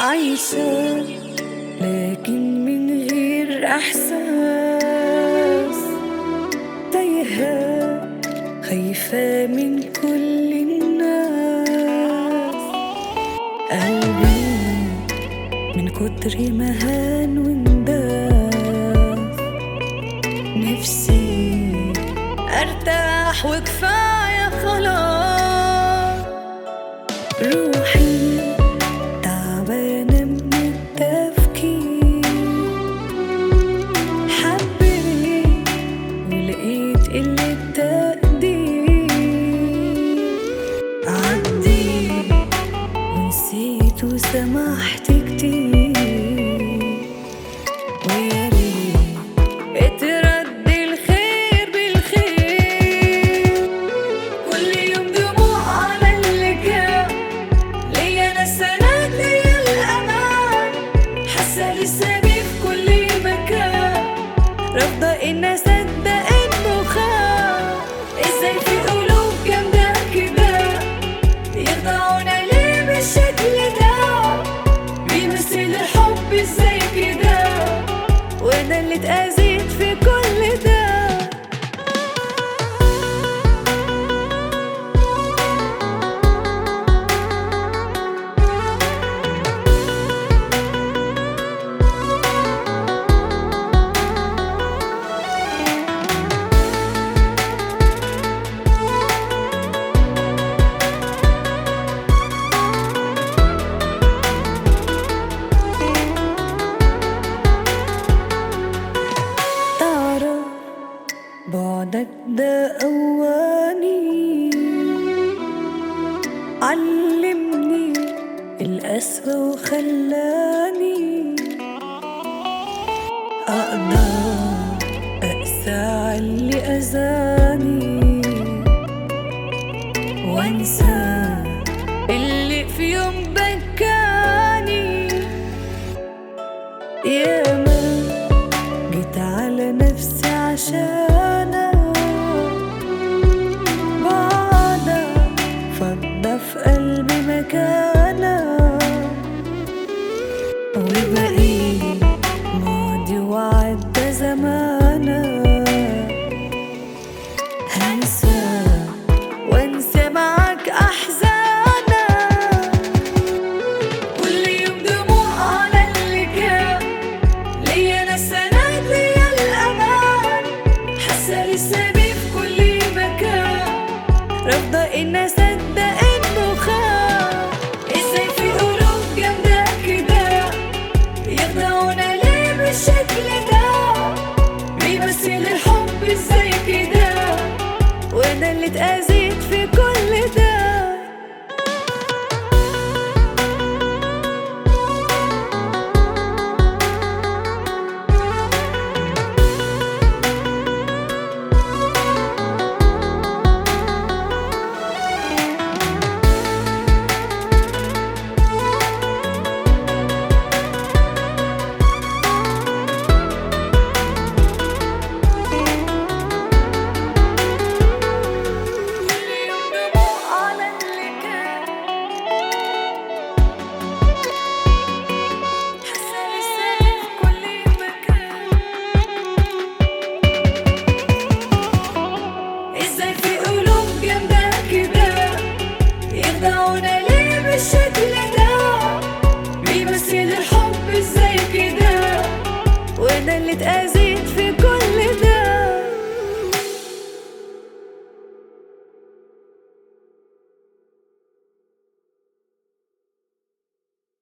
عايشة لكن من غير إحساس تايهة خايفة من كل الناس قلبي من كتر ما هان وانداس نفسي ارتاح وكفايه خلاص روحي تعبانه من التفكير حبيت ولقيت قله تقدير عديت ونسيت وسمحت كتير ويا ريت اترد الخير بالخير كل يوم دموع على اللي كان ليا انا السند ليا الامان حاسه لسه بيه في كل مكان رافضه ان اصدق انه خان ازاي في قلوب جامده كده يخدعونا ليه بالشكل ده بيمثل الحب ازاي كده وانا اللي اتأذيت في كل ده تعرف بعدك ده أواني علمني القسوة وخلاني أقدر أقسى على اللي أذاني وأنسى اللي في يوم بكاني ياما جيت على نفسي عشانك بعدك فضى في قلبي مكانك وبقيت ماضي وعدى زمان